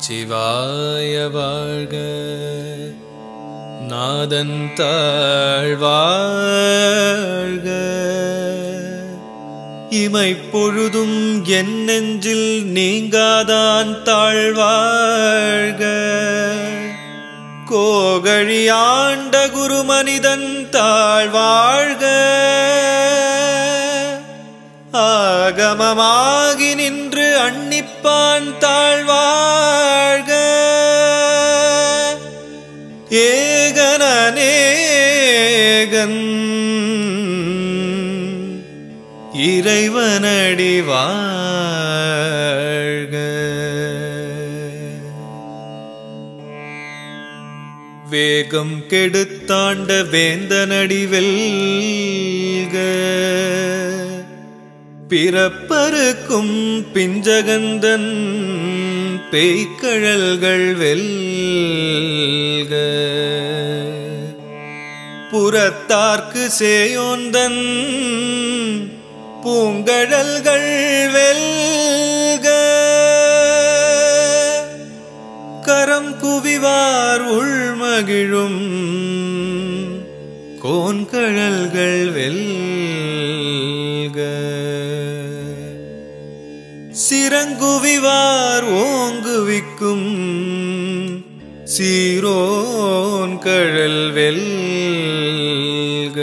நமச்சிவாய வாழ்க நாதன் தாழ்வாழ்க இமைப்பொழுதும் என் நெஞ்சில் நீங்காதான் தாழ்வாழ்க கோகழி ஆண்ட குரு மனிதன் தாழ்வாழ்க ஆகமமாகி நின்று அன்னிப்பான் தாழ்வாழ்க ஏகனேகன் இறைவனடி வாழ்க வேகம் கெடுத்தாண்ட வேந்தனடி வெல்க பிறப்பருக்கும் பிஞ்சகந்தன் பேய்க்கழல்கள் வெல்க புறத்தார்க்கு சேயோந்தன் பூங்கழல்கள் வெல்க கரம் குவிவார் உள்மகிழும் கோன்கழல்கள் வெல்க சிறங்குவிவார் ஓங்குவிக்கும் சீரோன் கழல் வெல்க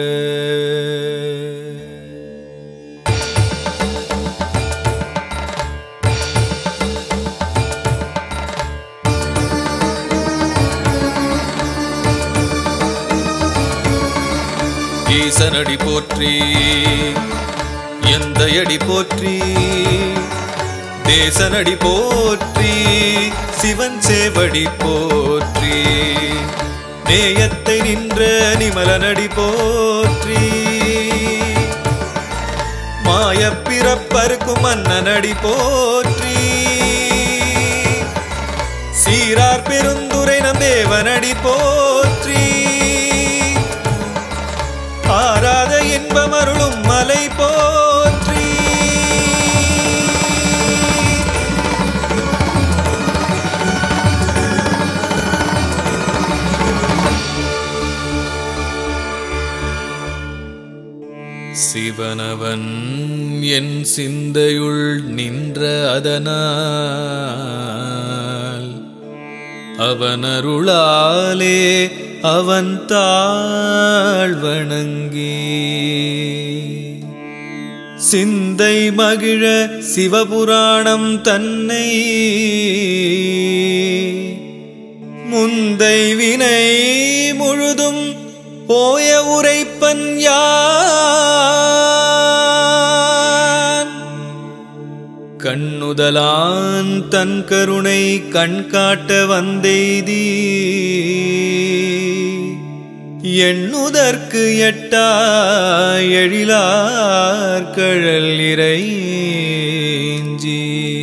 ஈசனடி போற்றி எந்த அடி போற்றி தேசனடி போற்றி சிவன் சேவடி போற்றி நேயத்தை நின்ற நிமலனடி போற்றி மாயப் பிறப்பருக்கும் மன்னனடி போற்றி சீரார் பெருந்துரை நம் தேவனடி போற்றி ஆராத இன்பம் அருளும் மலை போற்றி சிவனவன் என் சிந்தையுள் நின்ற அதனால் அவன் அருளாலே அவன் தாழ்வணங்கி சிந்தை மகிழ சிவபுராணம் தன்னை முந்தை வினை முழுதும் போய உரைப்பன் யான் கண்ணுதலான் தன் கருணை கண் காட்ட வந்தெய்தி எண்ணுதற்கு எட்டா எழிலார் கழல் இறைஞ்சி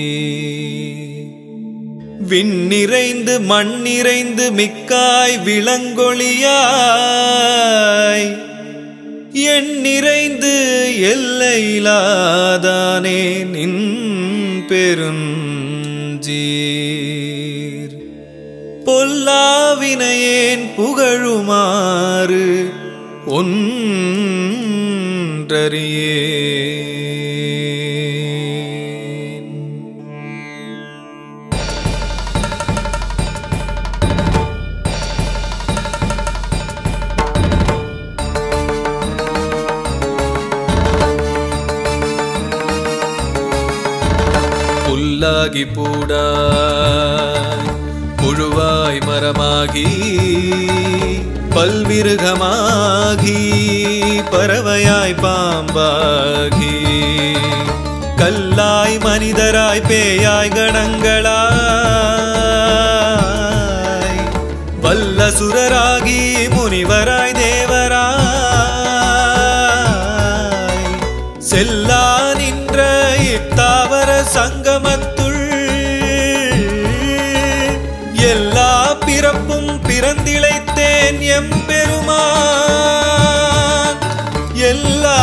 விண்ணிறைந்து மண்ணிறைந்து மிக்காய் விளங்கொழியாய் என் நிறைந்து எல்லையிலாதானே நின் பெருஞ்சீர் பொல்லாவினையேன் புகழுமாறு ஒன்றறியேன் புல்லாகி பூடாய் புழுவாய் மரமாகி பல்விருகமாகி பறவையாய் பாம்பாகி கல்லாய் மனிதராய் பேயாய் கணங்களாய் வல்லசுரராகி முனிவராய் தேவராய் செல்லா நின்ற இத்தாவர சங்கமத்துள் எல்லா பிறப்பும் பிறந்திழைத்தேன் எம்பெருமான் எல்லா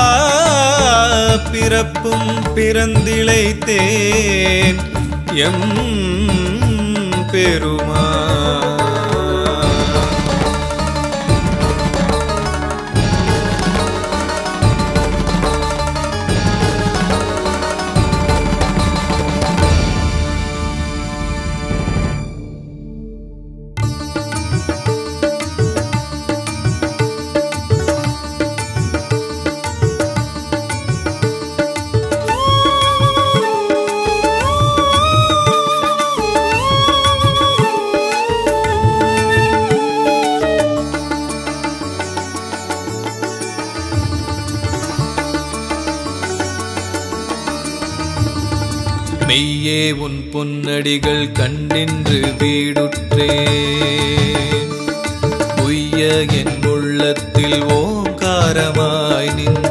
பிறப்பும் பிறந்திழைத்தேன் எம் பெருமான் மெய்யே உன் பொன்னடிகள் கண்டின்று வீடுற்றேன் உய்ய என் உள்ளத்தில் ஓங்காரமாய் நின்ற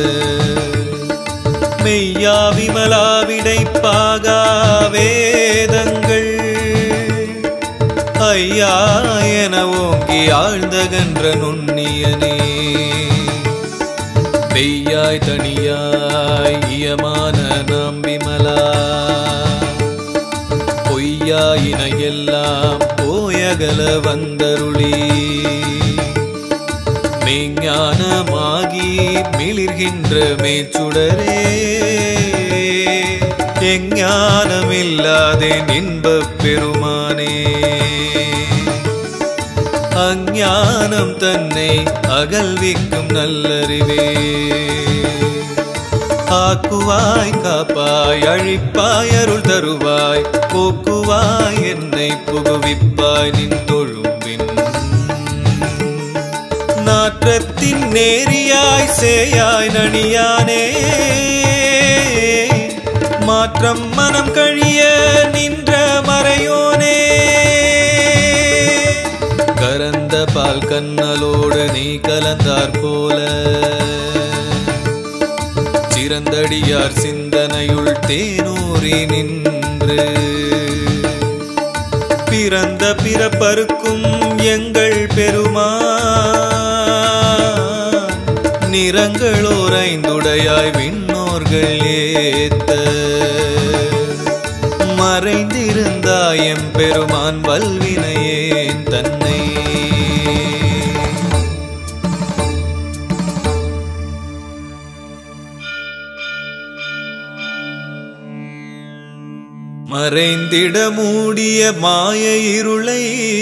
மெய்யா விமலா விடைப்பாகா வேதங்கள் ஐயா என ஓங்கி ஆழ்ந்தகன்ற நுண்ணியனே பெய்யாய் தனியாய் இயமான நாம் விமலா பொய்யாயின எல்லாம் போயகல வந்தருளி மெய்ஞானமாகி மிளிர்கின்ற மேச்சுடரே எஞ்ஞானமில்லாதே இன்பப் பெருமானே அஞ்ஞானம் தன்னை அகல்விக்கும் நல்லறிவே ஆக்குவாய் காப்பாய் அழிப்பாய் அருள் தருவாய் போக்குவாய் என்னை புகுவிப்பாய் நின் தொழும்பின் நாற்றத்தின் நேரியாய் சேயாய் நனியானே மாற்றம் மனம் கழிய நின்ற மறையோனே கரந்த பால் கண்ணலோடு நீ கலந்தார் போல சிறந்தடியார் சிந்தனையுள் தேனூறி நின்று பிறந்த பிறப்பருக்கும் எங்கள் பெருமான் நிறங்களோர் ஐந்துடையாய் விண்ணோர்கள் ஏத்த மறைந்திருந்தாயம் பெருமான் வல்வினையேன் தன்னை மறைந்திட மூடிய மாய இருளை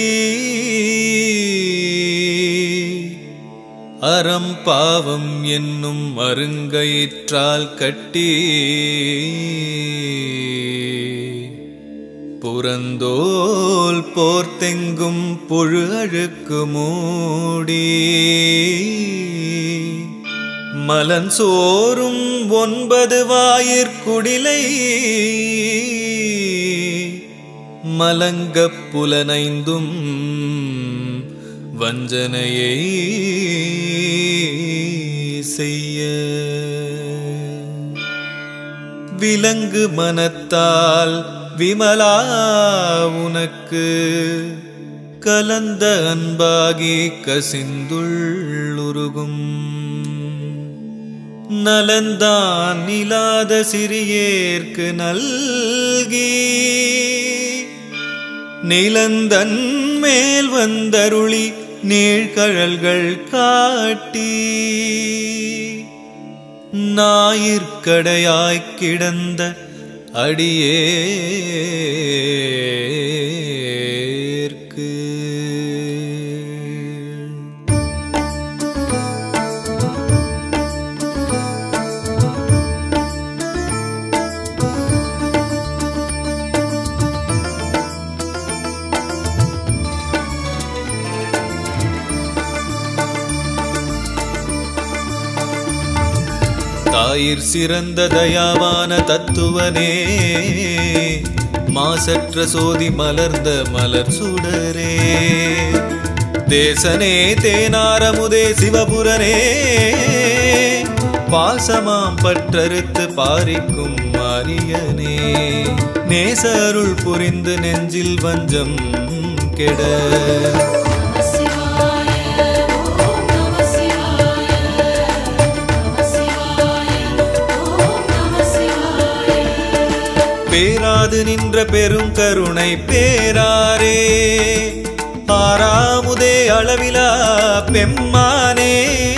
அறம் பாவம் என்னும் அருங்கயிற்றால் கட்டி புறந்தோல் போர்த்தெங்கும் புழு அழுக்கு மூடி மலன் சோறும் ஒன்பது வாயிற்குடிலை மலங்கப் புலனைந்தும் வஞ்சனையை செய்ய விலங்கு மனத்தால் விமலா உனக்கு கலந்த அன்பாகி கசிந்துள்ளுருகும் நலந்தான் இல்லாத சிறியேற்கு நல்கி நிலந்தன் மேல் வந்தருளி நீழ்கழல்கள் காட்டி ஞாயிற்கடையாய்க் கிடந்த அடியேற்கு தாயிற் சிறந்த தயாவான தத்துவனே மாசற்ற சோதி மலர்ந்த மலர் சுடரே தேசனே தேனாரமுதே சிவபுரனே பாசமாம் பற்றறுத்து பாரிக்கும் மாரியனே நேசருள் புரிந்து நெஞ்சில் வஞ்சம் கெட பேரா பேராது நின்ற பெரும் கருணை பேராரே ஆறாமுதே அளவிலா பெம்மானே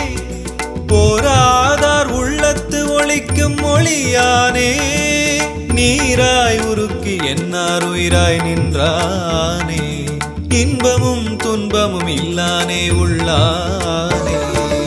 போராதார் உள்ளத்து ஒளிக்கும் மொழியானே நீராய் உருக்கி என்னார் உயிராய் நின்றானே இன்பமும் துன்பமும் இல்லானே உள்ளானே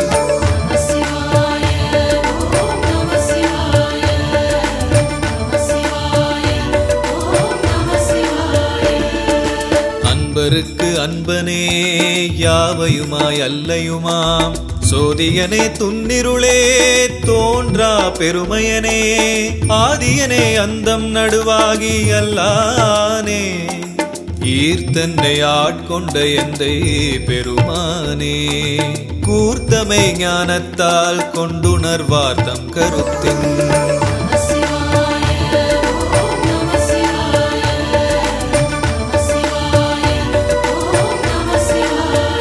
சிவாய ஓம் நம சிவாய நம சிவாய ஓம் நம சிவாய அன்பருக்கு அன்பனே யாவையுமாய் அல்லையுமாம் சோதியனே துன்னிருளே தோன்றா பெருமையனே ஆதியனே அந்தம் நடுவாகி அல்லானே ஈர்த்தன்னை ஆட்கொண்ட எந்தை பெருமானே கூர்த்தமை ஞானத்தால் கொண்டுணர்வார் தம் கருத்தின் நம சிவாய ஓம் நம சிவாய நம சிவாய ஓம் நம சிவாய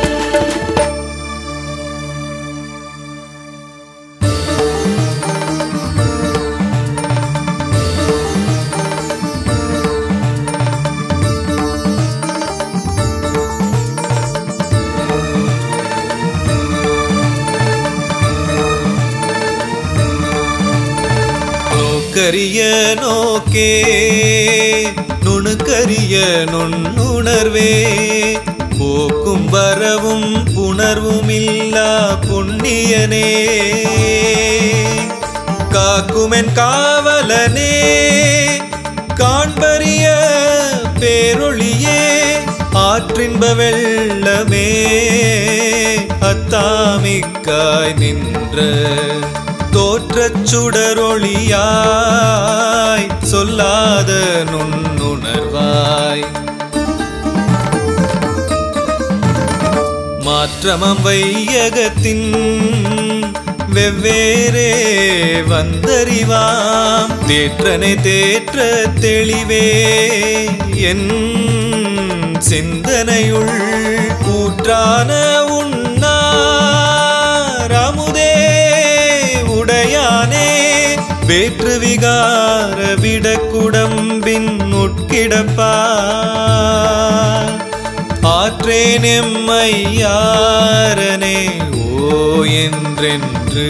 நோக்கரிய நோக்கே நுணுக்கரிய நுண்ணுணர்வே போக்கும் வரவும் புணர்வும் இல்லா புண்ணியனே காக்குமென் காவலனே காண்பரிய பேரொளியே ஆற்றின்ப வெள்ளமே அத்தாமிக்காய் நின்ற தோற்றச் சுடரொளியாய் சொல்லாத நுண்ணுணர்வாய் மாற்றமம் வையகத்தின் வெவ்வேறே வந்தறிவாம் தேற்றனை தேற்ற தெளிவே என் சிந்தனையுள் ஊற்றான உண்ணார் அமுதே உடையானே வேற்று விகார விடக்குடம்பின் உட்கிடப்பா ஆற்றேன் எம்மையாரனே ஓ என்றென்று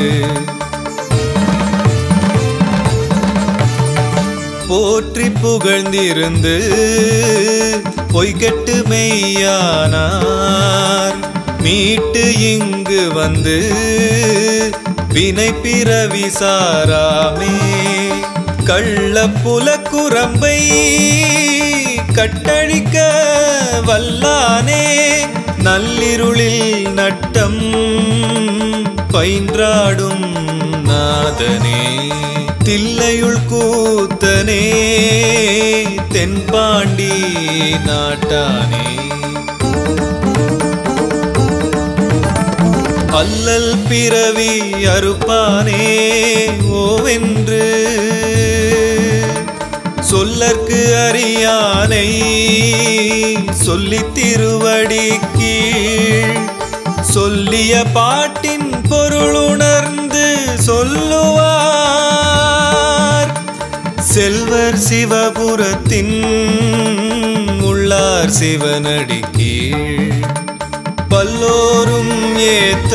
போற்றி புகழ்ந்திருந்து பொய்கட்டு மெய்யானார் மீட்டு இங்கு வந்து வினை பிறவி சாராமே கள்ள புலக்குரம்பை கட்டழிக்க வல்லானே நள்ளிருளில் நட்டம் பயின்றாடும் நாதனே தில்லையுள் கூத்தனே தென்பாண்டி நாட்டானே அல்லல் பிறவி அறுப்பானே ஓவென்று சொல்லற்கு அறியானை சொல்லித் திருவடி கீழ் சொல்லிய பாட்டின் பொருளுணர்ந்து சொல்லுவார் செல்வர் சிவபுரத்தின் உள்ளார் சிவனடி கீழ் பல்லோரும் ஏத்த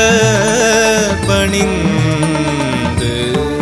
பணிந்து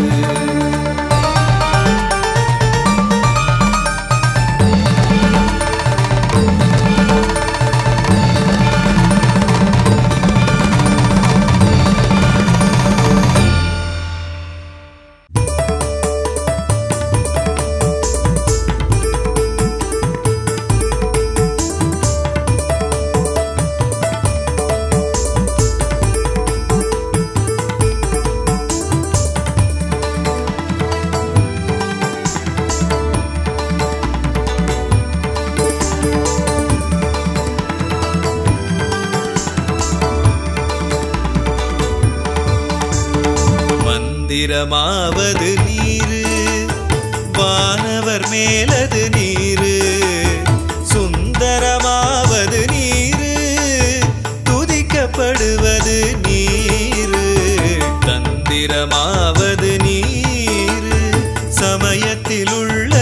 மந்திரமாவது நீரு வானவர் மேலது நீரு சுந்தரமாவது நீரு துதிக்கப்படுவது நீரு தந்திரமாவது நீரு சமயத்தில் உள்ள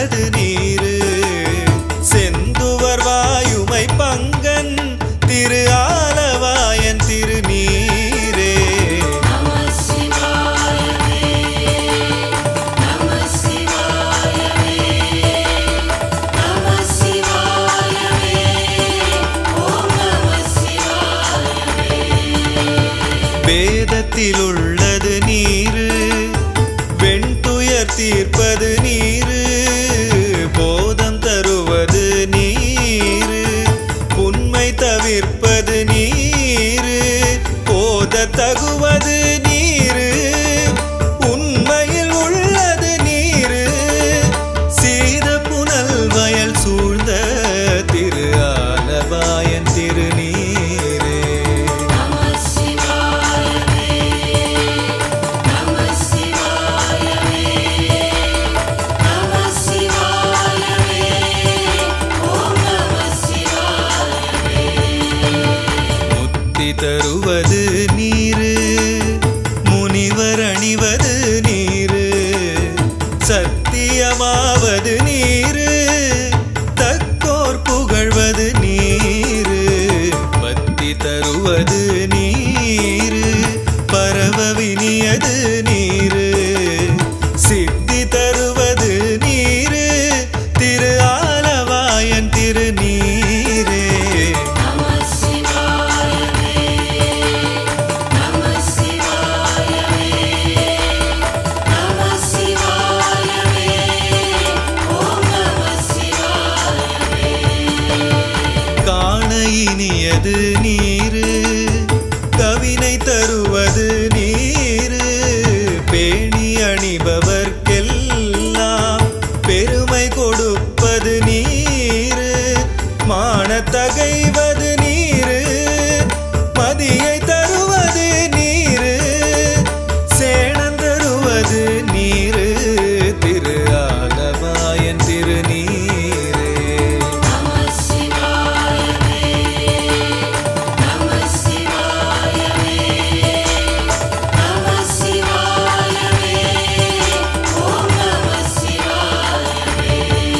நீரு சித்தி தருவது நீரு திரு ஆலவாயன் திருநீரே நம சிவாயவே நம சிவாயவே நம சிவாயவே ஓம் நம சிவாயவே காண இனியது நீரு கவினை தருவது நீரு பேணி அணிபவர்க்கெல்லாம் பெருமை கொடுப்பது நீரு மானத்தகைவது நீரு மதியை தருவது நீரு சேணம் தருவது நீரு திரு ஆலவாயன் திருநீரே நம சிவாயவே நம சிவாயவே நம சிவாயவே ஓம் நம சிவாயவே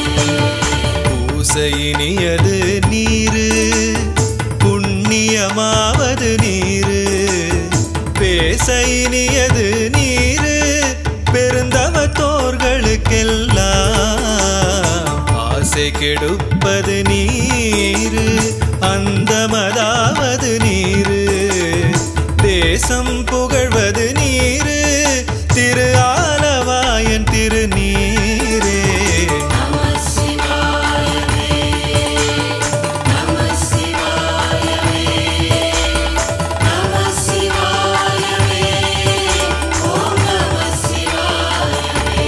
பூசையினியது நீரு புண்ணியமாவது நீரு பேசையினியது நீரு பெருந்தவத்தோர்களுக்கெல்லாம் ஆசை கெடுப்பது நீரு அந்தமதாவது நீரு தேசம் புகழ்வது நீரு திரு ஆலவாயன் திருநீரே நம சிவாயவே நம சிவாயவே நம சிவாயவே ஓம் நம சிவாயவே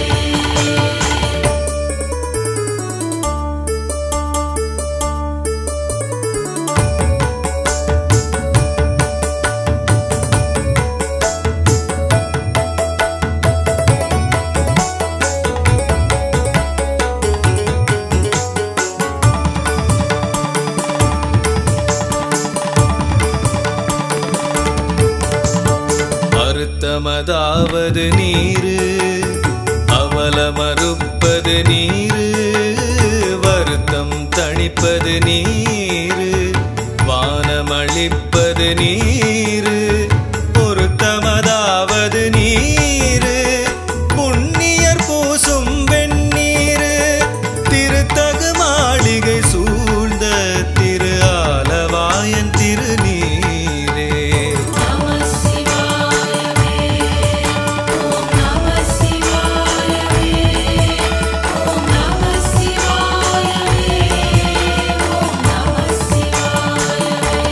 அறுத்தமதாவது நீரு அவல மறுப்பது நீரு வருத்தம் தணிப்பது நீரு வானமளிப்பது நீரு பொருத்தமதாவது நீரு புண்ணியர் பூசும் வெண்ணீரு திருத்தகு மாளிகை சூழ்ந்த திரு ஆலவாயன் திருநீரே நம சிவாயவே ஓம் நம சிவாயவே ஓம் நம சிவாயவே ஓம் நம சிவாயவே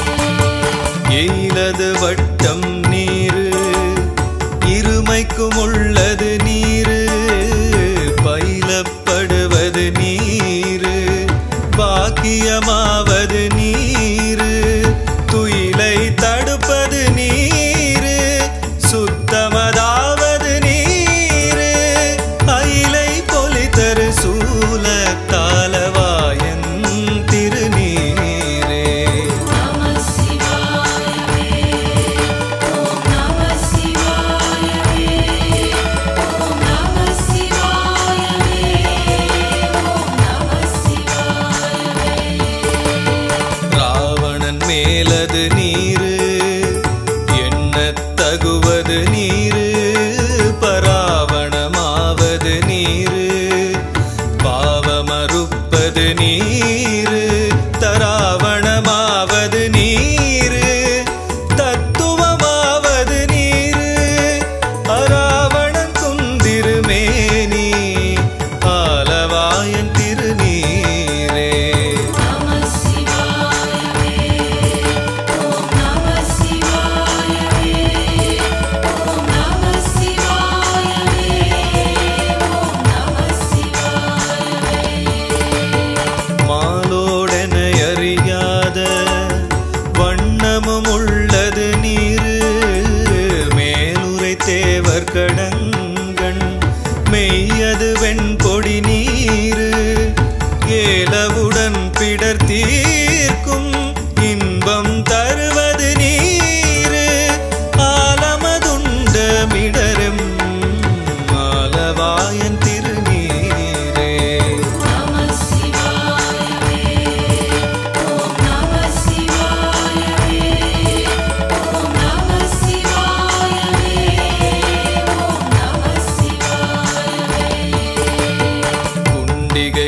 எயிலது வட்டம் நீரு இருமைக்கும் உள்ளது நீரு பயிலப்படுவது நீரு பாக்கியமாவது நீரு துயிலை தடுப்பது நீரு சுத்தமதாவது நீரு அயிலை பொலித்தரு சூல தாளவாயன் திருநீரே நம சிவாயவே ஓம் நம சிவாயவே ஓம் நம சிவாயவே ஓம் நம சிவாயவே ராவணன் மேலது நீரு எண்ணத் தகுவது நீரு பராவணமாவது நீரு பாவமறுப்பது நீரு தராவணமாவது நீரு தத்துவமாவது நீரு அராவணன் குந்திருமேனி ஆலவாயன் திருநீரே நம சிவாயவே ஓம் நம சிவாயவே ஓம் நம சிவாயவே ஓம் நம சிவாயவே மாலோடென அறியாத வண்ணமும் உள்ளது நீரு மேலுரை தேவர் கடங்கண் மெய்யது வெண்பொடி நீரு ஏலவுடன் பிடர் தீர்க்கும் இன்பம் தருவது நீரு ஆலமதுண்ட மிடரும் ஆலவாயன் திருநீரே நம சிவாயவே ஓம் நம சிவாயவே ஓம் நம சிவாயவே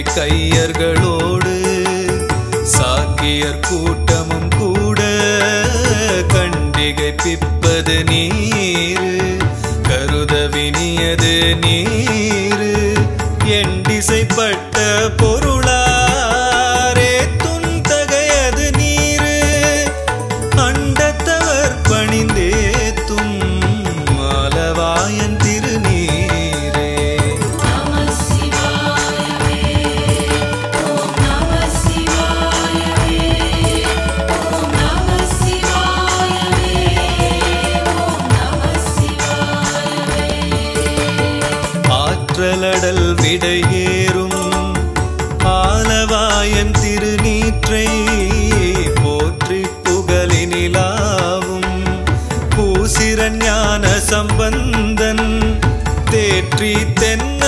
கார்த்திகை கையர்களோடு சாக்கியர் கூட்டமும் கூட கண்டிகை பிப்பது நீரு கருதவினியது நீரு என் திசைப்பட்ட பொருளாரே துந்தகையது நீரு அண்டத்தவர் பணிந்தேத்தும் மாலவாயன் திருநீரே நம சிவாயவே ஓம் நம சிவாயவே ஓம் நம சிவாயவே ஓம் நம சிவாயவே ஆற்றலடல் விடையேறும் ஆலவாயன் திருநீற்றை போற்றி புகழினிலாவும் பூசிரஞான சம்பந்தன் தேற்றி தென்